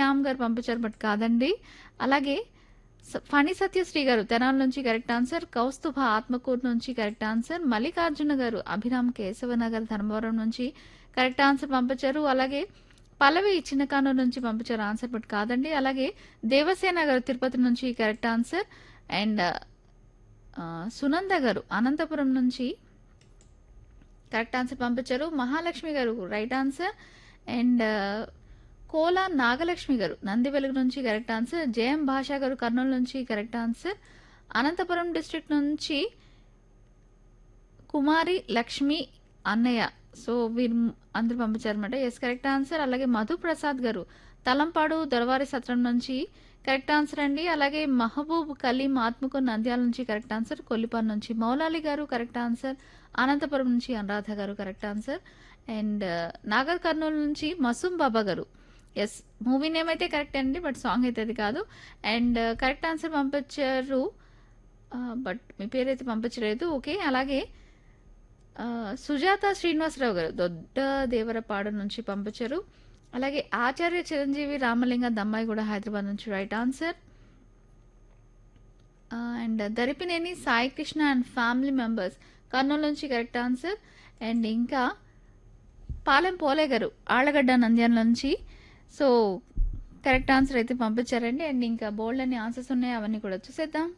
శ్యామ్ గారు పంపించారు బట్ కాదండి అలాగే స- ఫణి సత్యశ్రీ గారు తెనాల నుంచి కరెక్ట్ ఆన్సర్ కౌస్తుభ ఆత్మకూరు నుంచి కరెక్ట్ ఆన్సర్ మల్లికార్జున గారు అభిరామ్ కేశవనగర్ ధర్మవరం నుంచి కరెక్ట్ ఆన్సర్ పంపించారు అలాగే పల్లవి చిన్నకానూరు నుంచి పంపించారు ఆన్సర్ బట్ కాదండి అలాగే దేవసేన గారు తిరుపతి నుంచి కరెక్ట్ ఆన్సర్ అండ్ ఆ, సునంద గారు అనంతపురం నుంచి కరెక్ట్ ఆన్సర్ పంపించారు మహాలక్ష్మి గారు right answer and Kola Nagalakshmi గారు నంది వెలుగు నుంచి కరెక్ట్ ఆన్సర్ జయం భాషా గారు కర్నూలు నుంచి కరెక్ట్ ఆన్సర్ అనంతపురం డిస్ట్రిక్ట్ నుంచి కుమారి లక్ష్మి అన్నయ్య సో వీరు అందరూ పంపించారన్నమాట ఎస్ కరెక్ట్ ఆన్సర్ అలాగే మధు ప్రసాద్ గారు తలంపాడు దొరవారి సత్రం నుంచి కరెక్ట్ ఆన్సర్ అండి అలాగే మహబూబ్ కలీం ఆత్మకు నంద్యాల నుంచి కరెక్ట్ ఆన్సర్ కొల్లిపాన్ నుంచి మౌలాలి గారు కరెక్ట్ ఆన్సర్ అనంతపురం నుంచి అనురాధ గారు correct answer and Nagar Kurnool నుంచి మసూం బాబా గారు ఎస్ మూవీ నేమ్ అయితే కరెక్ట్ అండి బట్ సాంగ్ అయితే అది కాదు అండ్ కరెక్ట్ ఆన్సర్ పంపించారు బట్ మీ పేరు అయితే పంపించలేదు ఓకే అలాగే ఆ, సుజాత శ్రీనివాసరావు గారు దొడ్డ దేవరపాడు నుంచి పంపించారు అలాగే ఆచార్య చిరంజీవి రామలింగ దమ్మాయి కూడా హైదరాబాద్ నుంచి right answer and Daripineni Sai Krishna and family members Kurnool నుంచి కరెక్ట్ ఆన్సర్ అండ్ ఇంకా పాలెం పోలే గారు ఆళ్ళగడ్డ నంద్యాల నుంచి సో కరెక్ట్ ఆన్సర్ అయితే పంపించారండి అండ్ ఇంకా బోల్డ్ అన్ని ఆన్సర్స్ ఉన్నాయి అవన్నీ కూడా చూసేద్దాం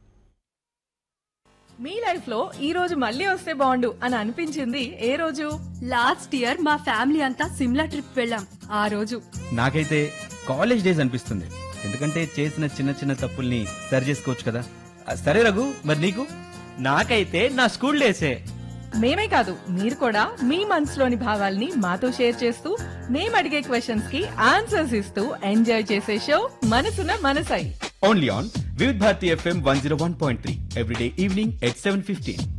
మీ లైఫ్ లో ఈ రోజు మళ్ళీ వస్తే బాగుండు అని అనిపించింది ఏ రోజు లాస్ట్ ఇయర్ మా ఫ్యామిలీ అంతా సిమ్లా ట్రిప్ వెళ్ళాం ఆ రోజు నాకైతే కాలేజ్ డేస్ అనిపిస్తుంది ఎందుకంటే చేసిన చిన్న చిన్న తప్పుల్ని సరి చేసుకోవచ్చు కదా ఆ, సరే రఘు మరి నీకు నాకైతే నా స్కూల్ డేసే మేమే కాదు మీరు కూడా మీ మనసులోని భావాల్ని మాతో షేర్ చేస్తూ మేము అడిగే క్వశ్చన్స్ కి ఆన్సర్స్ ఇస్తూ ఎంజాయ్ చేసే show Manasuna Manasai only on Vividh Bharati FM one zero one point three everyday evening at seven fifteen